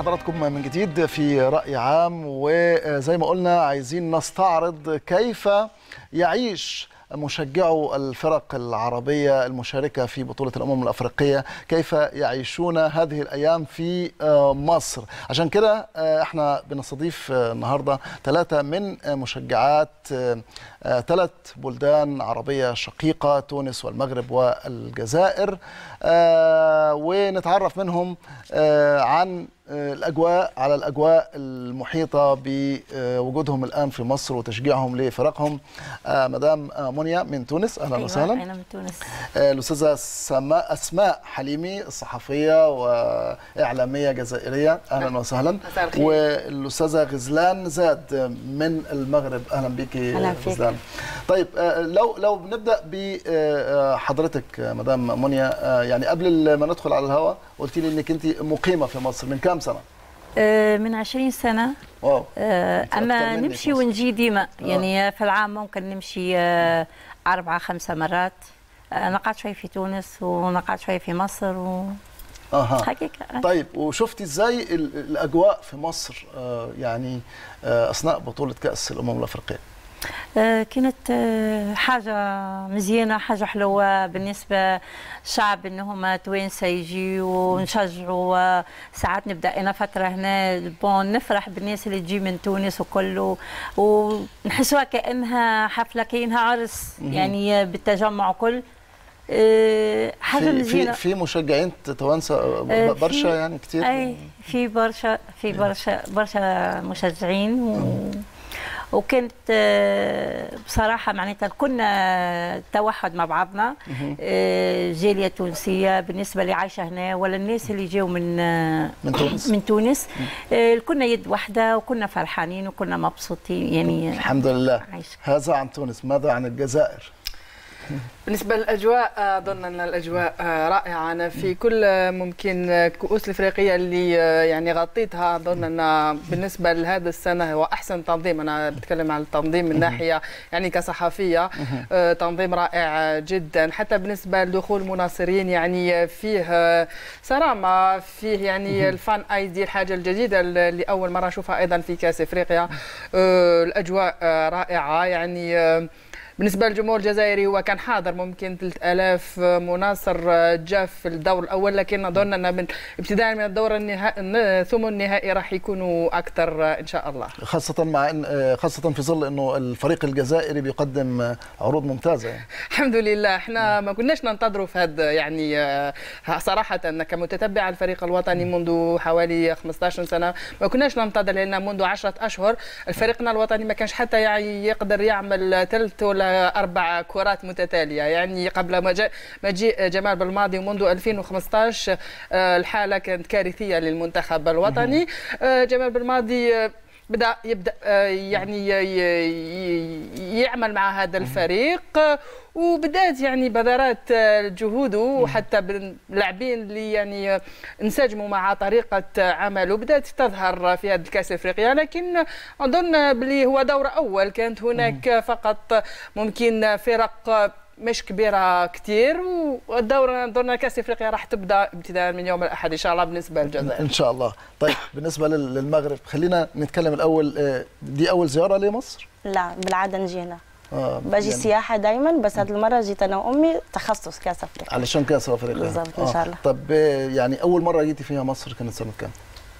بحضراتكم من جديد في رأي عام وزي ما قلنا عايزين نستعرض كيف يعيش مشجعو الفرق العربية المشاركة في بطولة الأمم الأفريقية كيف يعيشون هذه الأيام في مصر عشان كده احنا بنستضيف النهاردة ثلاثة من مشجعات ثلاث بلدان عربية شقيقة تونس والمغرب والجزائر ونتعرف منهم عن الاجواء على الاجواء المحيطه بوجودهم الان في مصر وتشجيعهم لفرقهم مدام منيا من تونس اهلا أيوة وسهلا انا من تونس الاستاذه سماء اسماء حليمي الصحفيه واعلاميه جزائريه اهلا وسهلا مساء الخير. والاستاذه غزلان زاد من المغرب اهلا بيكي أهلا فيك. غزلان طيب لو لو بنبدا بحضرتك مدام منيا يعني قبل ما ندخل على الهواء قلت لي انك انت مقيمه في مصر من كام سنه آه، من 20 سنة واو آه، أنت أما أكتر مني نمشي في مصر. ونجي ديما يعني في العام ممكن نمشي آه، أربعة خمسة مرات آه، نقعد شوي في تونس ونقعد شوي في مصر اها وحقيقة طيب وشفتي ازاي ال- الاجواء في مصر آه، يعني آه، اثناء بطوله كاس الامم الافريقيه آه، كانت آه، حاجة مزيانة حاجة حلوة بالنسبة الشعب انهم توانسة يجيوا ونشجعوا آه، ساعات نبدا انا فترة هنا بون نفرح بالناس اللي تجي من تونس وكله ونحسوها كانها حفلة كانها عرس يعني آه، بالتجمع كل آه، حاجة في في, مزيانة في مشجعين توانسه آه، آه، ب- برشا في- يعني كتير اي في برشا في برشا برشا مشجعين و وكانت آه، بصراحة معناتها كنا توحد مع بعضنا آه، جالية تونسية بالنسبة اللي عايشة هنا ولا الناس اللي جاوا من آه، من تونس. من تونس آه، كنا يد واحدة وكنا فرحانين وكنا مبسوطين يعني الحمد لله عايش. هذا عن تونس ماذا عن الجزائر بالنسبة للأجواء أظن أن الأجواء آه، رائعة أنا في كل آه، ممكن آه، كؤوس الإفريقية اللي آه، يعني غطيتها أظن أن بالنسبة لهذا السنة هو أحسن تنظيم أنا بتكلم عن التنظيم من ناحية يعني كصحفية آه، تنظيم رائع جدا حتى بالنسبة لدخول المناصرين يعني فيه آه، صرامة فيه يعني الفان اي دي الحاجة الجديدة اللي أول مرة أشوفها أيضا في كأس إفريقيا آه، الأجواء آه، رائعة يعني آه، بالنسبة للجمهور الجزائري هو كان حاضر ممكن 3000 مناصر جاء في الدور الأول لكن أظن أن من ابتداء من الدور النهائي ثم النهائي راح يكونوا أكثر إن شاء الله خاصة مع إن آه، خاصة في ظل انه الفريق الجزائري بيقدم آه، عروض ممتازة يعني. الحمد لله احنا ما كناش ننتظروا في هذا يعني آه، صراحة أنا كمتتبع الفريق الوطني منذ حوالي 15 سنة ما كناش ننتظر لأن منذ 10 أشهر فريقنا الوطني ما كانش حتى يعني يقدر يعمل ثلاث ولا أربع كرات متتالية يعني قبل ما جاء مجيء جمال بالماضي منذ 2015 آه، الحالة كانت كارثية للمنتخب الوطني آه، جمال بالماضي آه، بدا يبدا آه، يعني ي- ي- يعمل مع هذا الفريق آه، وبدات يعني بذرات آه، جهوده وحتى باللاعبين اللي يعني آه، انسجموا مع طريقه آه، عمله بدات تظهر في هذا الكاس الافريقيه لكن اظن بلي هو دور اول كانت هناك فقط ممكن فرق آه، مش كبيره كثير والدوره اظن كاس افريقيا راح تبدا ابتداء من يوم الاحد ان شاء الله بالنسبه للجزائر ان شاء الله طيب بالنسبة لل- للمغرب خلينا نتكلم الاول آه، دي اول زيارة لمصر لا بالعاده نجي هنا آه، باجي يعني سياحه دايما بس هذه المره جيت انا وامي تخصص كاس افريقيا علشان كاس افريقيا بالظبط، إن شاء الله. طب آه، يعني اول مرة جيتي فيها مصر كانت سنة كام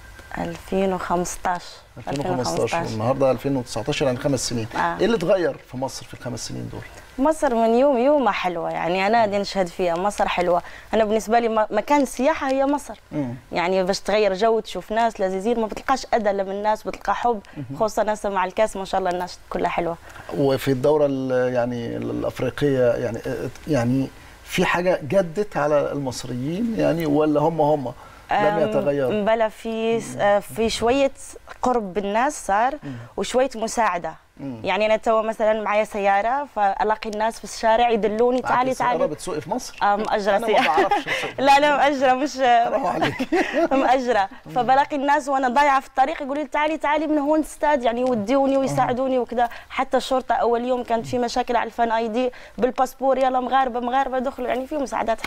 2015 2015 والنهارده 2019 يعني خمس سنين آه. ايه اللي اتغير في مصر في الخمس سنين دول مصر من يوم يومها حلوه يعني انا دي نشهد فيها مصر حلوه انا بالنسبه لي م- مكان السياحه هي مصر مم. يعني باش تغير جو تشوف ناس لذيذين ما بتلقاش اذى لا من الناس بتلقى حب خصوصا ناس مع الكاس ما شاء الله الناس كلها حلوه وفي الدورة ال- يعني الأفريقية يعني يعني في حاجة جدت على المصريين يعني ولا هم هم لم أم، يتغيروا بلا في آه، في شويه قرب بالناس صار وشويه مساعده مم. يعني انا تو مثلا معايا سياره فالاقي الناس في الشارع يدلوني تعالي معاكي سيارة تعالي بتسوقي في مصر آه، مأجرة أنا ما سيارة. بعرفش أسوق. لا لا مأجرة مش حرام عليك مأجرة فبلاقي الناس وانا ضايعة في الطريق يقولوا لي تعالي تعالي من هون استاد يعني يودوني ويساعدوني وكذا حتى الشرطة أول يوم كانت في مشاكل على الفان اي دي بالباسبور يلا مغاربة مغاربة دخلوا يعني في مساعدات حلوة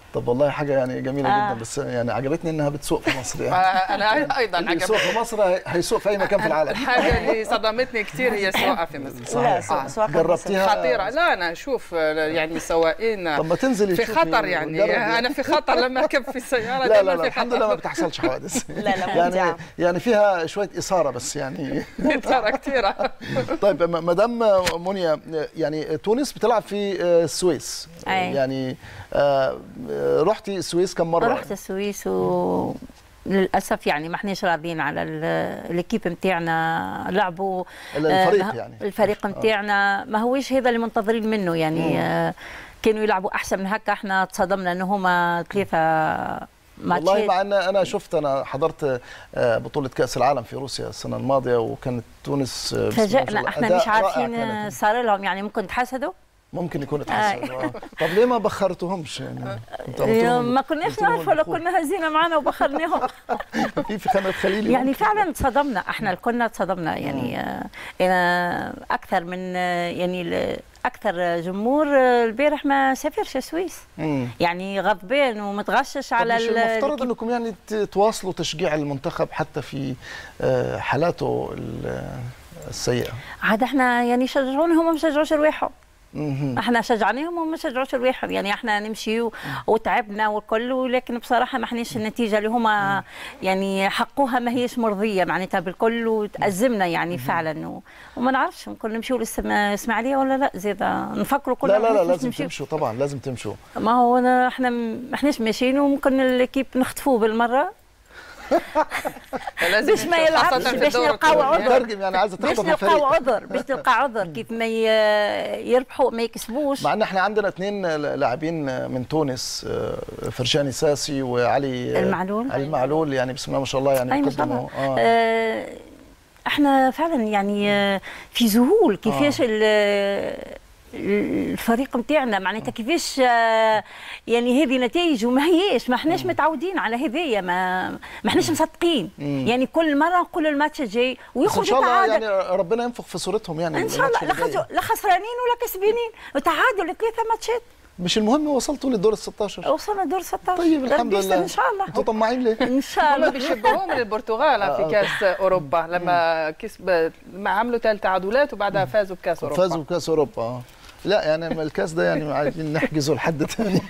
طب والله حاجه يعني جميله آه. جدا بس يعني عجبتني انها بتسوق في مصر يعني انا ايضا اللي عجب يسوق في مصر هي- هيسوق في اي مكان في العالم الحاجه اللي صدمتني كثير هي السواقه في مصر لا صحيح. سواء آه. سواء جربتيها؟ خطيره لا انا اشوف يعني سواقين طب ما تنزلي في تشوفي خطر يعني وتجربي. انا في خطر لما اركب في السياره لا دايماً لا لا في الحمد لله ما خطر بتحصلش حوادث لا، لا، يعني ممتعة. يعني فيها شويه اثاره بس يعني ترى كثيره طيب م- مدام منيا يعني تونس بتلعب في السويس أي. يعني آه، رحتي السويس كم مره رحت السويس و للاسف يعني ما احناش راضيين على ال- الكيب نتاعنا لعبوا الفريق آه، يعني. الفريق نتاعنا ما هوش هذا اللي منتظرين منه يعني آه، كانوا يلعبوا احسن من هكا احنا تصدمنا ان هما ثلاثه والله ماتشات مع ان انا شفت انا حضرت آه، بطوله كاس العالم في روسيا السنه الماضيه وكانت تونس آه، بسم الله ما شاء فاجئنا الله احنا أداء مش رائع عارفين كانت. صار لهم يعني ممكن تحسدوا ممكن يكون اتحسن آه. طب ليه ما بخرتهمش يعني كنت عملت لهم- ما كناش قلت لهم نعرف ولا الدخول. كنا هزينا معنا وبخرناهم في في خانه خليلي يعني فعلا تصدمنا احنا الكلنا تصدمنا يعني آه، أنا اكثر من آه، يعني ال- اكثر جمهور آه، البارح ما سافرش السويس مم. يعني غضبان ومتغشش على على مش ال- المفترض الكيب. انكم يعني ت- تواصلوا تشجيع المنتخب حتى في آه، حالاته ال- السيئه عاد احنا يعني شجعونا هم ما شجعوش رواحهم مهم. احنا شجعناهم وما شجعوش رواحهم يعني احنا نمشي و- وتعبنا والكل ولكن بصراحه ما احناش النتيجه اللي هما يعني حقوها ما هيش مرضيه معناتها بالكل وتأزمنا يعني فعلا و- وما نعرفش ممكن نمشيو للاسماعيليه ولا لا زيد نفكروا كلنا لا لا لا مش لازم نمشيو. تمشوا طبعا لازم تمشوا ما هو أنا احنا ما احناش ماشيين وممكن الكيب نخطفوه بالمره لازم باش ما نمشي، يلعبش، خاصة في باش الدور نلقاو الثاني. عذر. ترجم يعني عايزه باش تخطف نلقاو الفريق عذر باش تلقى عذر كيف ما ي- يربحوا ما يكسبوش مع ان احنا عندنا اثنين لاعبين من تونس آه، فرجاني ساسي وعلي آه، المعلول. علي المعلول يعني بسم الله ما شاء الله يعني أي ما شاء قدموا الله. آه. آه، احنا فعلا يعني آه، في ذهول كيفاش ال- الفريق نتاعنا معناتها كيفاش آه، يعني هذه نتائج وما هياش ما احناش متعودين على هذايا ما ما احناش مصدقين يعني كل مره نقول الماتش الجاي بس ان ويخرج شاء الله تعادل يعني ربنا ينفخ في صورتهم يعني ان شاء الله الماتش لا اللي جاي. خسروا- لا خسرانين ولا كسبانين وتعادل ثلاثه ماتشات مش المهم وصلتوا للدور ال 16 وصلنا دور 16 طيب الحمد ربي يستر لله ان شاء الله انتوا طماعين ليه؟ ان شاء هم الله بيشبهوه من البرتغال في كاس اوروبا لما كسب ما عملوا ثلاث تعادلات وبعدها فازوا بكاس اوروبا فازوا بكاس اوروبا اه لا يعني الكاس ده يعني عايزين نحجزه لحد تاني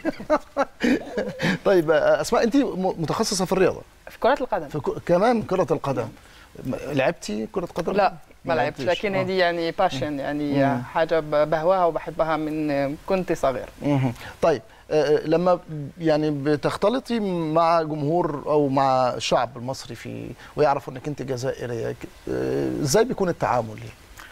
طيب آه، اسماء انت م- متخصصه في الرياضه في كرة القدم في ك- كمان كره القدم م- لعبتي كره قدم لا ما لعبتش لعبتيش. لكن آه. هذه يعني باشن يعني حاجه ب- بهواها وبحبها من كنت صغير مهم. طيب آه، لما يعني بتختلطي مع جمهور او مع الشعب المصري في ويعرفوا انك انت جزائريه ك- آه، ازاي بيكون التعامل؟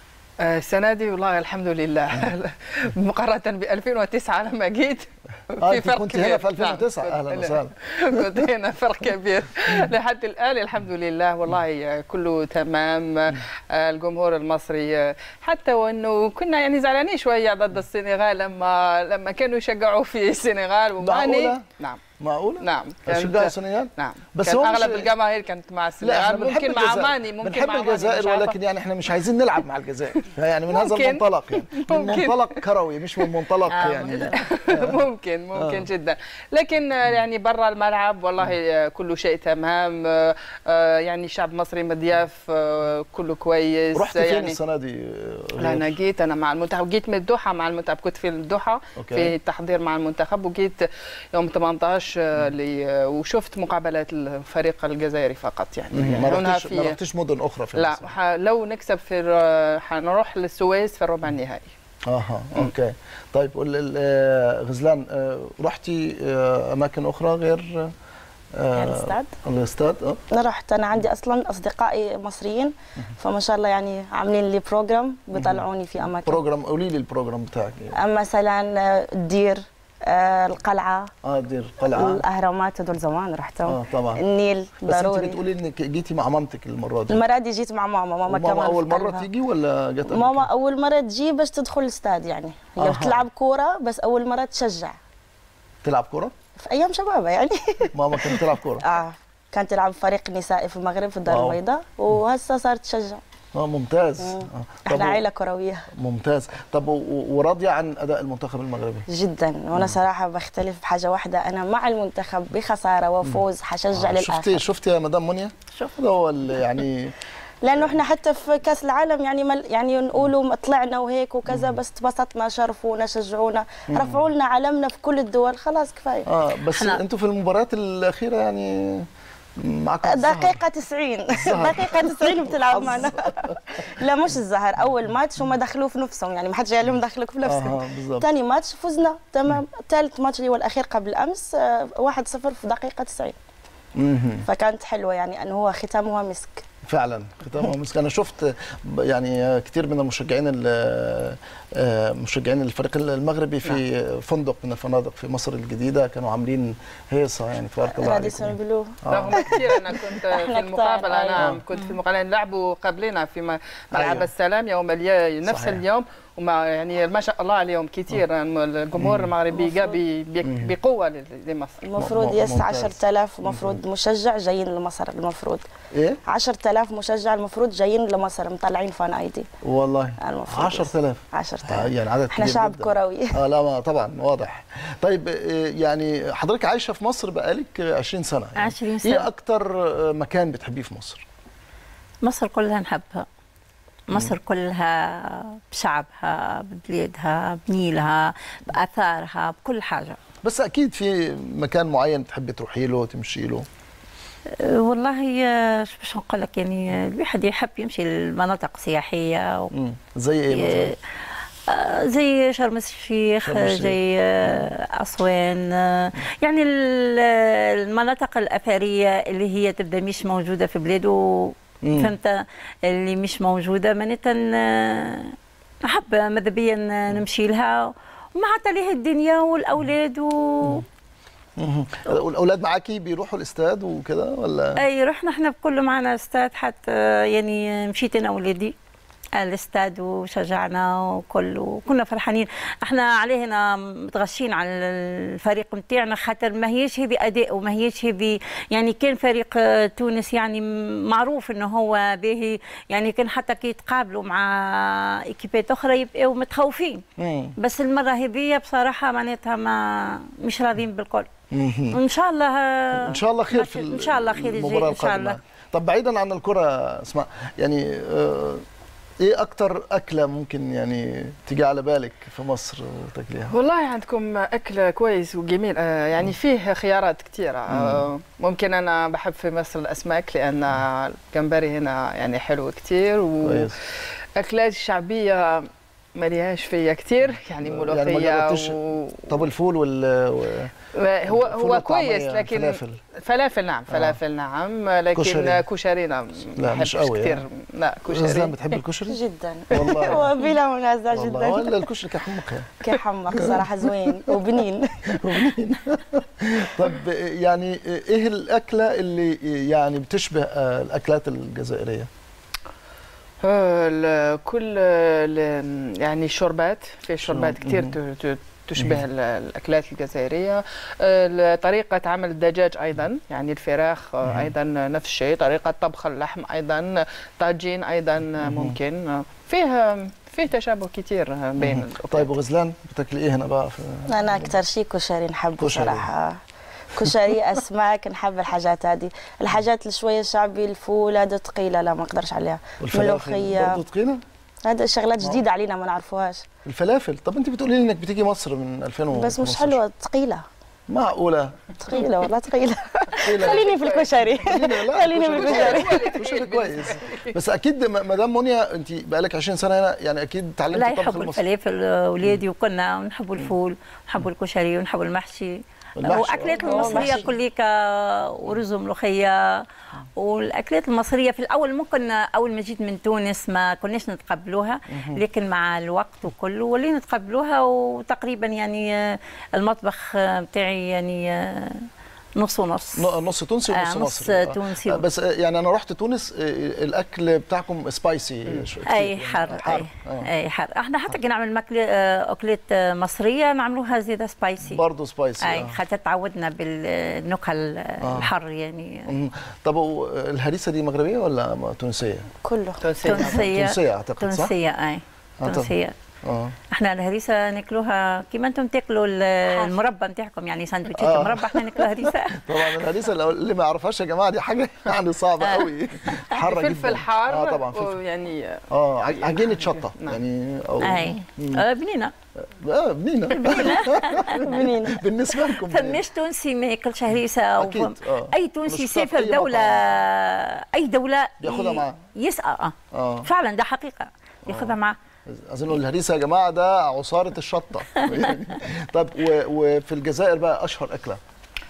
آه، السنه دي والله الحمد لله مقارنه ب 2009 لما جيت اه انت كنت هنا في 2009 نعم، اهلا كنت- وسهلا كنت هنا فرق كبير لحد الان الحمد لله والله كله تمام آه، الجمهور المصري آه، حتى وانه كنا يعني زعلانين شويه ضد السنغال لما لما كانوا يشجعوا في السنغال وماني معقولة؟ نعم معقوله؟ نعم كانت- شجاع السنغال؟ نعم بس بس كان هو مش- اغلب الجماهير كانت مع لا احنا السنغال بنحب ممكن مع الجزائر ماني ممكن بنحب مع ماني، الجزائر مش عارفة. ولكن يعني احنا مش عايزين نلعب مع الجزائر يعني من هذا ممكن. المنطلق يعني من ممكن. منطلق كروي مش من منطلق آه، يعني ممكن ممكن آه. جدا لكن آه، يعني برا الملعب والله آه، كل شيء تمام آه، آه، يعني الشعب المصري مضياف آه، كله كويس رحت فين يعني السنه دي آه، لا انا جيت انا مع المنتخب جيت من الدوحه مع المنتخب كنت في الدوحه أوكي. في التحضير مع المنتخب وجيت يوم 18 آه، لي- آه، وشفت مقابلات الفريق الجزائري فقط يعني ما هنا رحتش ما رحتش مدن اخرى في لا مصر. ح- لو نكسب في الر- حنروح للسويس في الربع النهائي اها اوكي طيب قول ال- آه، غزلان آه، رحتي آه، اماكن اخرى غير آه، يعني الاستاد الاستاد اه انا رحت انا عندي اصلا اصدقائي مصريين فما شاء الله يعني عاملين لي بروجرام بيطلعوني في اماكن بروجرام قولي لي البروجرام بتاعك إيه؟ مثلا آه، الدير آه، القلعه اه دير قلعه الاهرامات هدول زمان رحتهم اه طبعا النيل بس انت ضروري بتقولي انك جيتي مع مامتك المره دي المره دي جيت مع ماما ماما كمان ماما في اول مره قلبها. تيجي ولا جت قبل ماما كده؟ اول مره تجي باش تدخل الاستاد يعني هي أها. بتلعب كوره بس اول مره تشجع تلعب كره في ايام شبابها يعني ماما كانت تلعب كره اه كانت تلعب فريق نسائي في المغرب في الدار واو. البيضاء وهسه صارت تشجع اه ممتاز آه. طب احنا و- عائله كرويه ممتاز طب و- و- وراضيه عن اداء المنتخب المغربي جدا وانا صراحه بختلف بحاجه واحده انا مع المنتخب بخساره وفوز حشجع آه، للاخر شفتي شفتي يا مدام منيا شوف هذا هو اللي يعني لانه احنا حتى في كاس العالم يعني مل يعني نقولوا طلعنا وهيك وكذا بس تبسطنا شرفونا شجعونا رفعوا لنا علمنا في كل الدول خلاص كفايه اه بس إحنا- انتوا في المباريات الاخيره يعني معكم الزهر. دقيقة 90 دقيقة 90 بتلعب معنا لا مش الزهر أول ماتش هم دخلوه في نفسهم يعني ما حدش قال لهم دخلوك في نفسهم اها بالضبط ثاني ماتش فزنا تمام ثالث ماتش اللي هو الأخير قبل أمس آه، 1-0 في دقيقة 90 مهم. فكانت حلوة يعني أنه هو ختامها مسك فعلا ختامها مسك انا شفت ب- يعني كثير من المشجعين ال- آه، مشجعين الفريق المغربي في فندق من الفنادق في مصر الجديده كانوا عاملين هيصه يعني تبارك الله راديسون عليكم بلو رغم كثير انا كنت إحنا في كتار، المقابله انا أيوة. كنت في المقابله لعبوا قبلنا في م- ملعب أيوة. السلام يوم اليا نفس صحيح. اليوم وما يعني ما شاء الله عليهم كثير الجمهور المغربي جاء ب- ب- بقوه ل- لمصر المفروض م- يس ممتاز. 10000 المفروض مشجع جايين لمصر المفروض ايه 10000 مشجع المفروض جايين لمصر مطلعين فان ايدي والله المفروض 10000 آه 10000 يعني عدد احنا كبير شعب جداً. كروي اه لا ما طبعا واضح طيب آه، يعني حضرتك عايشه في مصر بقالك 20 سنه يعني 20 سنة. ايه اكتر آه، مكان بتحبيه في مصر مصر كلها نحبها مصر كلها بشعبها ببلادها بنيلها بآثارها بكل حاجة بس اكيد في مكان معين بتحبي تروحي له تمشي له أه، والله أه، شو باش نقول لك يعني أه، الواحد يحب يمشي لمناطق سياحية و- مم. زي ايه مثلا أه، زي شرم الشيخ شرم الشيخ. زي أه، أسوان أه، يعني ال- المناطق الأثرية اللي هي تبدا مش موجودة في بلاده مم. فهمت اللي مش موجودة معناتها ن- نحب ماذا بيا ن- نمشي لها ومع تليه الدنيا والأولاد و... مهم. والاولاد معاكي بيروحوا الاستاد وكده ولا اي رحنا احنا بكل معنا استاد حتى يعني مشيت انا ولادي الاستاد وشجعنا وكل وكنا فرحانين احنا عليه هنا متغشين على الفريق نتاعنا خاطر ما هيش هذه اداء وما هيش هذه يعني كان فريق آه، تونس يعني معروف انه هو باهي يعني كان حتى كي يتقابلوا مع ايكيبات اخرى يبقوا متخوفين مم. بس المره هذه بصراحه معناتها ما مش راضيين بالكل مهم. وان شاء الله ان شاء الله خير في ان شاء الله خير يجي المباراه ان شاء الله القادمه طب بعيدا عن الكره اسماء يعني آه، ايه اكتر اكله ممكن يعني تيجي على بالك في مصر وتاكليها والله عندكم اكل كويس وجميل آه، يعني فيه خيارات كثيره آه، ممكن انا بحب في مصر الاسماك لان الجمبري هنا يعني حلو كثير كويس واكلات شعبيه ما ليهاش فيا كثير يعني يعني ما ملوخيه جربتش و... طب الفول وال و- هو الفول هو كويس والطعمية، لكن فلافل فلافل نعم فلافل نعم لكن كشري. كشري نعم لا، مش بحبش قوي كثير يعني. لا غزلان كشري بتحب الكشري جدا والله هو بلا منازع والله جدا ولا الكشري كحمق يعني. كحمق صراحه زوين وبنين طب يعني ايه الاكله اللي يعني بتشبه آه، الاكلات الجزائريه آه، ال- كل ال- يعني الشوربات في شوربات شنو؟ كثير مهم. ت- ت- تشبه ال- الاكلات الجزائريه آه، طريقه عمل الدجاج ايضا يعني الفراخ آه، ايضا نفس الشيء طريقه طبخ اللحم ايضا طاجين ايضا ممكن آه، فيه فيه تشابه كثير بين الأكلات. طيب وغزلان بتاكلي ايه هنا بقى في انا اكثر شيء كشري نحبه كشري. صراحه كشري اسماك نحب الحاجات هذه الحاجات اللي شويه شعبي الفول هذا ثقيله لا ما نقدرش عليها والفلافل ملوخيه برضه تقيله هذا شغلات جديده علينا ما نعرفوهاش الفلافل طب انت بتقولي لي انك بتيجي مصر من 2015 بس مش حلوه ثقيله معقوله ثقيله والله ثقيله ثقيلة. خليني في الكشري لا، خليني في كشري الكشري كشري كويس بس اكيد م- مدام منيا انت بقالك 20 سنه هنا يعني اكيد تعلمتي لا الطبخ يحبوا المصري الفلافل اولادي وكنا ونحبوا الفول ونحبوا الكشري ونحبوا المحشي المحشي، واكلات آه. المصريه محشي. كليكا ورز وملوخيه والاكلات المصريه في الاول ممكن اول ما جيت من تونس ما كناش نتقبلوها لكن مع الوقت وكله ولينا نتقبلوها وتقريبا يعني آه، المطبخ آه، بتاعي يعني آه، نص ونص ن- نص تونسي آه، ونص نص مصري تونسي. آه، بس آه، يعني انا رحت تونس آه، الاكل بتاعكم سبايسي شو- كتير اي يعني، حر حار اي آه. اي حر احنا حتى كي نعمل ماكلة آه، اكلات آه، مصريه نعملوها زياده سبايسي برضه سبايسي اي آه. حتى تعودنا بالنكهه الحر يعني مم. طب و- الهريسه دي مغربيه ولا م- تونسيه؟ كله تونسية تونسيه تونسية أعتقد، صح؟ تونسيه اي آه، طب. تونسيه اه احنا الهريسه ناكلوها كيما انتم تاكلوا ال- المربى نتاعكم يعني سندويتشات آه. المربى احنا ناكلوا هريسه طبعا الهريسه لو- اللي ما يعرفهاش يا جماعه دي حاجه يعني صعبه قوي حاره جدا فلفل حار اه طبعا فلفل يعني اه ع- عجينه شطه نعم. يعني او اي آه، بنينه اه بنينه بنينه بالنسبه لكم فماش تونسي ما ياكلش هريسه أو أكيد، فم- آه. اي تونسي مش في يسافر أي دوله اي دوله ياخدها ي- معاه. يسأل اه اه فعلا ده حقيقه ياخذها معاه اظن الهريسه يا جماعه ده عصاره الشطه يعني طب و- وفي الجزائر بقى اشهر اكله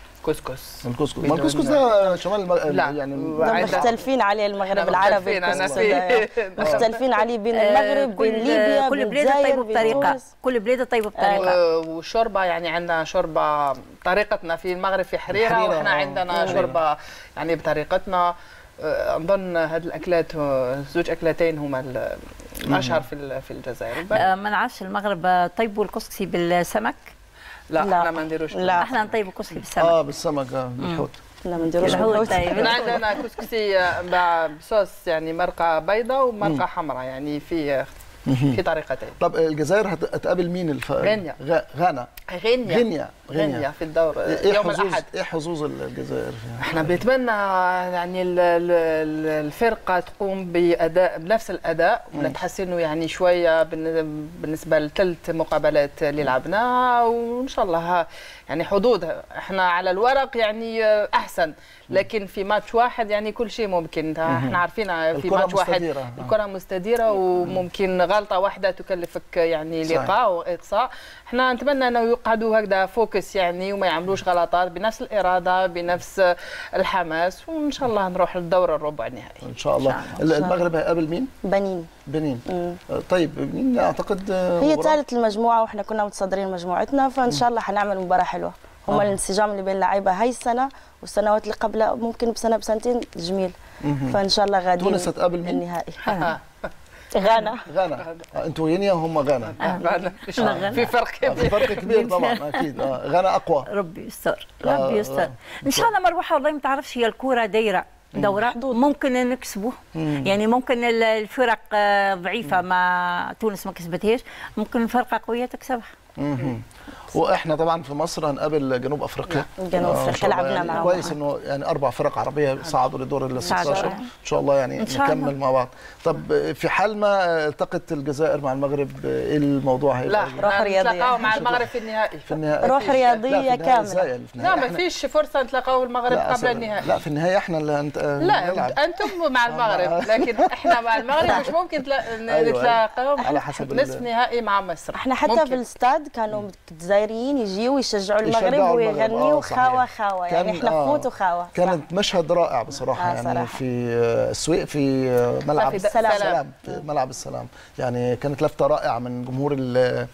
كسكس الكسكس ما الكسكس ده شمال الم... لا. يعني ده عندنا- مختلفين عليه المغرب إحنا العربي مختلفين، أنا الكسكس في- ده. مختلفين عليه بين المغرب كل بين ليبيا كل بين بلاد الجزائر طيبوا بين بطريقه تونس. كل بلاد طيبوا بطريقه والشوربه يعني عندنا شوربه طريقتنا في المغرب في حريره حريرة، واحنا آه. عندنا حريرة. شوربه يعني بطريقتنا آه، نظن هذه الاكلات آه، زوج اكلتين هما ال- الاشهر في ال- في الجزائر آه، ما نعرفش المغرب آه، طيبوا الكسكسي بالسمك لا لا. احنا ما نديروش لا. احنا نطيبوا الكسكسي بالسمك اه بالسمك آه، بالحوت لا ما نديروش الحوت بالحوت. طيب من عندنا كسكسي آه، مع بصوص يعني مرقه بيضاء ومرقه حمراء يعني في في طريقتين طب الجزائر هت- هتقابل مين الف... غينيا. غ... غانا غينيا غينيا غينيا في الدور آه، ايه يوم حظوظ الاحد ايه حظوظ الجزائر فيها؟ احنا بنتمنى يعني ال- ال- ال- الفرقه تقوم باداء بنفس الاداء ونتحسنوا يعني شويه بالن- بالنسبه لثلاث مقابلات اللي لعبناها وان شاء الله يعني حظوظ احنا على الورق يعني احسن لكن في ماتش واحد يعني كل شيء ممكن احنا عارفين في الكرة ماتش واحد مستديرة. آه. الكره مستديره وممكن غلطه واحده تكلفك يعني صحيح. لقاء واقصاء احنا نتمنى انه يقعدوا هكذا فوكس يعني وما يعملوش غلطات بنفس الاراده بنفس الحماس وان شاء الله نروح للدور الربع النهائي ان شاء الله إن شاء الله. المغرب هيقابل مين؟ بنين بنين مم. آه، طيب بنين اعتقد آه، هي مباراة- ثالث المجموعه واحنا كنا متصدرين مجموعتنا فان شاء الله حنعمل مباراه حلوه هم آه. الانسجام اللي بين اللعيبه هاي السنه والسنوات اللي قبلها ممكن بسنه بسنتين جميل مهم. فان شاء الله غاديين تونس هتقابل مين؟ النهائي آه. غانا غانا آه، انتوا غينيا هم غانا بعد- غنى. في فرق آه، في كبير فرق كبير طبعا اكيد آه، غانا اقوى ربي يستر آه، ربي آه. يستر ان شاء الله مروحه والله ما تعرفش هي الكوره دايره دورة ممكن نكسبه يعني ممكن ال- الفرق آه، ضعيفة ما تونس ما كسبتهاش ممكن فرقة قوية تكسبها مهم. واحنا طبعا في مصر هنقابل جنوب افريقيا جنوب آه، إن أفريقيا شاء الله لعبنا يعني معاهم. كويس انه يعني اربع فرق عربيه صعدوا لدور ال 16 صعدوا. ان شاء الله يعني إن شاء الله. نكمل مع بعض طب آه، في حال ما التقت الجزائر مع المغرب آه، ايه الموضوع لا هيبقى روح احنا رياضية. نتلاقاو مع المغرب في النهائي في النهايه روح لا، في رياضية النهاية كاملة. إزاي؟ في النهاية لا ما إحنا- فيش فرصه نتلاقاو المغرب لا، قبل أصل- النهائي لا في النهايه احنا اللي هنت... لا نلعب. انتم مع المغرب لكن احنا مع المغرب مش ممكن تلا- أيوة. نتلاقاو على حسب ال- نصف نهائي مع مصر احنا حتى ممكن. في الاستاد كانوا الجزائريين يجيوا يشجعوا المغرب يشجعوا المغرب، ويغنيوا آه، صحيح. خاوه خاوه يعني كان- احنا آه، خوت وخاوه كانت مشهد رائع بصراحه آه، يعني صراحة. في آه، السويق في آه، ملعب في السلام. السلام في ملعب السلام يعني كانت لفته رائعه من جمهور ال- آه،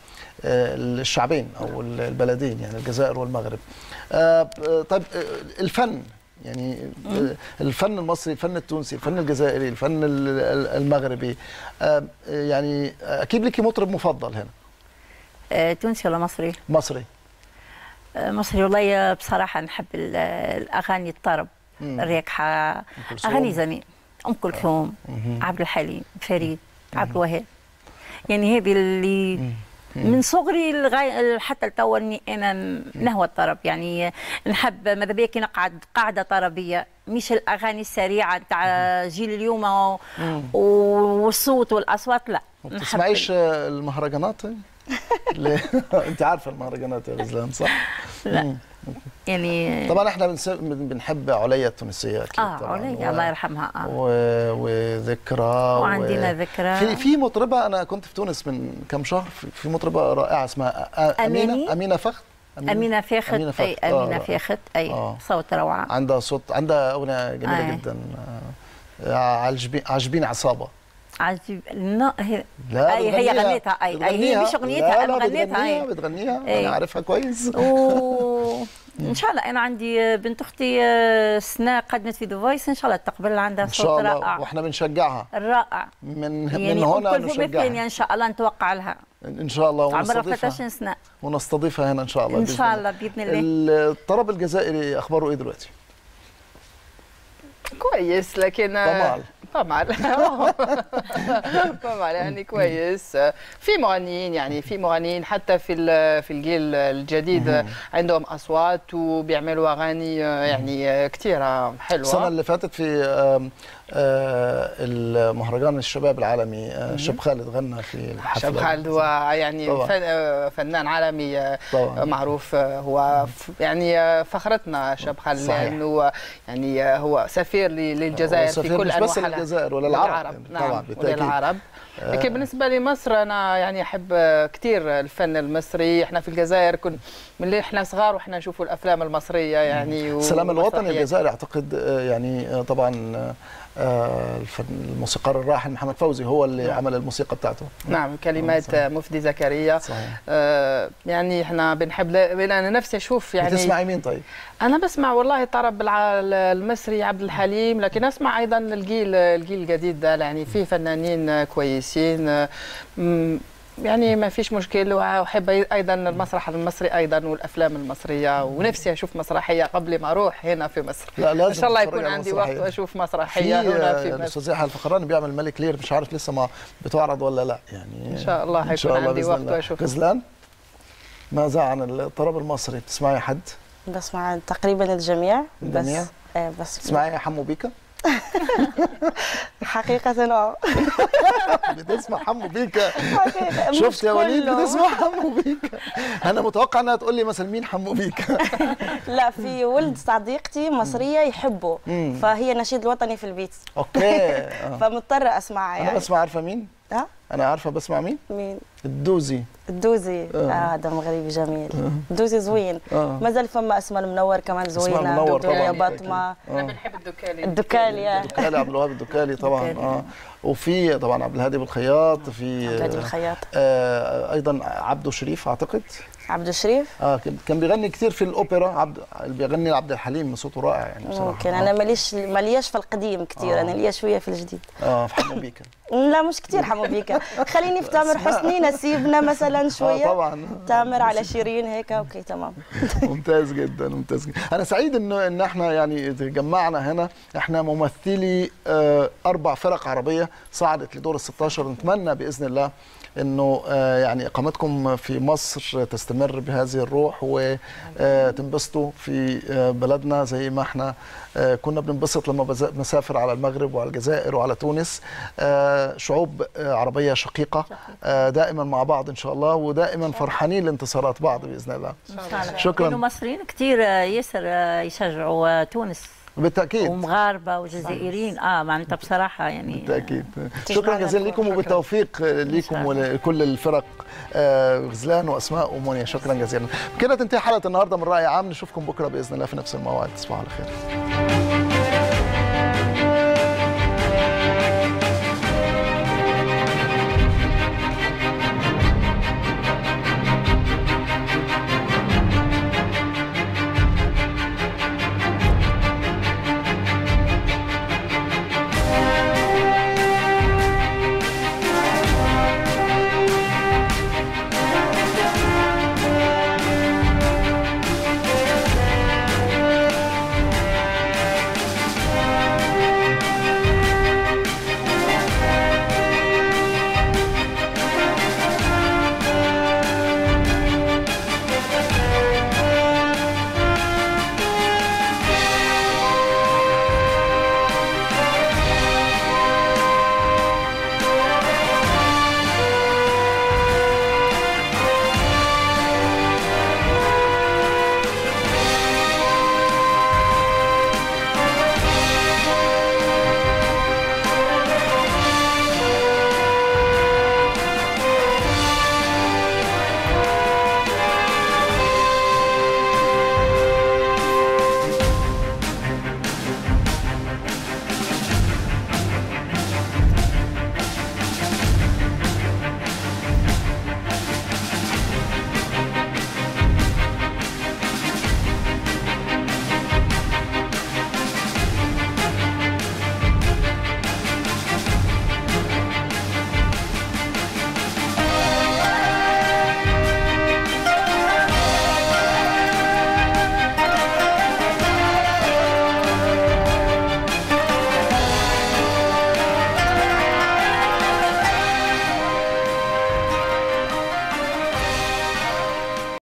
الشعبين او البلدين يعني الجزائر والمغرب آه، آه، طيب آه، الفن يعني آه، الفن المصري الفن التونسي الفن الجزائري الفن ال- ال- المغربي آه، يعني اكيد لك مطرب مفضل هنا آه، تونسي ولا مصري؟ مصري آه، مصري والله بصراحة نحب ال- الأغاني الطرب مم. الريكحة كلثوم. أغاني زمان أم كلثوم عبد الحليم فريد عبد الوهاب يعني هذه اللي من صغري لغايه حتى لتوا اني انا نهوى الطرب يعني نحب ماذا بيا كي نقعد قاعده طربيه مش الاغاني السريعه تاع جيل اليوم و- والصوت والاصوات لا ما نحب بتسمعيش آه، المهرجانات ليه؟ انت عارفه المهرجانات يا رزلان صح؟ لا. مم. يعني طبعا احنا بنس- بن- بنحب عليا التونسيه اكيد اه طبعا علي الله يرحمها اه و... وذكرى وعندنا ذكرى. في في مطربه انا كنت في تونس من كم شهر في, في مطربه رائعه اسمها أ- امينه أماني؟ امينه فخر امينه فاخت أمينة اي فخر. آه، امينه رائعة. فاخت اي آه. صوت روعه عندها صوت عندها اغنيه جميله آه. جدا آه، عجبين عجبين عصابه عجيب لا هي لا أي هي بتغنيها. غنيتها اي اي هي بتغنيها. مش اغنيتها لا انا لا غنيتها بتغنيها اي بتغنيها أي. انا عارفها كويس و... ان شاء الله انا عندي بنت اختي آه، سنه قدمت في دبي ان شاء الله تقبل عندها ان شاء صوت الله رائع واحنا بنشجعها رائع من يعني من هنا أم كلثوم الثانية نشجعها ان شاء الله نتوقع لها ان شاء الله عمرها ونستضيفها 13 سنه ونستضيفها هنا ان شاء الله ان بإذن شاء الله باذن الله الطرب الجزائري اخباره ايه دلوقتي؟ كويس لكن طمال. طمال طمال يعني كويس في مغنيين يعني في مغنيين حتى في ال- في الجيل الجديد عندهم اصوات وبيعملوا اغاني يعني كثيره حلوه السنه اللي فاتت في آم، آه، المهرجان الشباب العالمي آه، شاب خالد غنى في الحفله شاب خالد هو يعني طبعاً. فن- فنان عالمي طبعاً. معروف هو ف- يعني فخرتنا شاب خالد صحيح. لانه يعني هو سفير ل- للجزائر في وسفير كل مش بس انواع للجزائر ولا العرب نعم طبعا بالتاكيد وللعرب لكن بالنسبه لمصر انا يعني احب كثير الفن المصري احنا في الجزائر كن من اللي احنا صغار واحنا نشوفوا الافلام المصريه يعني السلام الوطني والمسرحيات. الجزائري اعتقد آه، يعني آه، طبعا آه، آه، الفن- الموسيقار الراحل محمد فوزي هو اللي عمل الموسيقى بتاعته نعم كلمات صحيح. مفدي زكريا صحيح آه يعني احنا بنحب ل- انا نفسي اشوف يعني بتسمعي مين طيب؟ انا بسمع والله الطرب الع- المصري عبد الحليم لكن اسمع ايضا الجيل الجيل الجديد ده يعني في فنانين كويسين م- يعني ما فيش مشكل واحب ايضا المسرح المصري ايضا والافلام المصريه ونفسي اشوف مسرحيه قبل ما اروح هنا في مصر لا لازم ان شاء الله تتفرج يكون على عندي وقت مسرحية. واشوف في مسرحيه هنا في آه، مصر الاستاذ يحيى الفخراني بيعمل ملك لير مش عارف لسه ما بتعرض ولا لا يعني ان شاء الله إن شاء حيكون الله عندي بإذن وقت الله. واشوف غزلان ماذا عن الطرب المصري بتسمعي حد؟ بسمع تقريبا الجميع الجميع؟ بس آه، بس بتسمعي حمو بيكا؟ حقيقة اه بتسمع حمو بيكا حقيقة، مش شفت يا وليد كله. بتسمع حمو بيكا انا متوقع انها تقول لي مثلا مين حمو بيكا لا في ولد صديقتي مصرية يحبه مم. فهي نشيد الوطني في البيت اوكي آه. فمضطرة اسمعها انا يعني بسمع عارفه مين؟ ها انا عارفه بسمع مين؟ مين الدوزي الدوزي آه. آه، هذا مغربي جميل الدوزي زوين اه مازال فما اسماء المنور كمان اسماء زوينة المنور دكتورة طبعاً. باطمة انا آه. بنحب الدكالي الدكالي آه. الدكالي عبد الوهاب الدكالي طبعا الدكالي. اه وفي طبعا عبد الهادي بالخياط في عبد الهادي بالخياط آه ايضا عبده شريف اعتقد عبد الشريف اه كان- كان بيغني كتير في الاوبرا عبد اللي بيغني عبد الحليم صوته رائع يعني بصراحه ممكن آه. انا ماليش مالياش في القديم كثير آه. انا ليا شويه في الجديد اه في حمو بيكا لا مش كثير حمو بيكا خليني في تامر حسني نسيبنا مثلا اه شويه طبعا تامر على شيرين هيك اوكي تمام ممتاز جدا ممتاز جدا انا سعيد انه ان احنا يعني تجمعنا هنا احنا ممثلي آه، اربع فرق عربيه صعدت لدور ال 16 نتمنى باذن الله انه آه، يعني اقامتكم في مصر تستمر بهذه الروح وتنبسطوا في آه، بلدنا زي ما احنا آه، كنا بننبسط لما بز- بنسافر على المغرب وعلى الجزائر وعلى تونس آه، شعوب آه، عربيه شقيقه آه، دائما مع بعض ان شاء الله ودائما فرحانين لانتصارات بعض باذن الله شكراً. لانه مصريين كثير ياسر آه، يشجعوا آه، تونس بالتاكيد ومغاربه وجزائريين اه معناتها بصراحه يعني بالتاكيد شكرا تجمعنا جزيلا لكم شكراً. وبالتوفيق لكم ولكل الفرق آه، غزلان واسماء ومنيا شكرا جزيلا كده تنتهي حلقه النهارده من راي عام نشوفكم بكره باذن الله في نفس الموعد تصبحوا على خير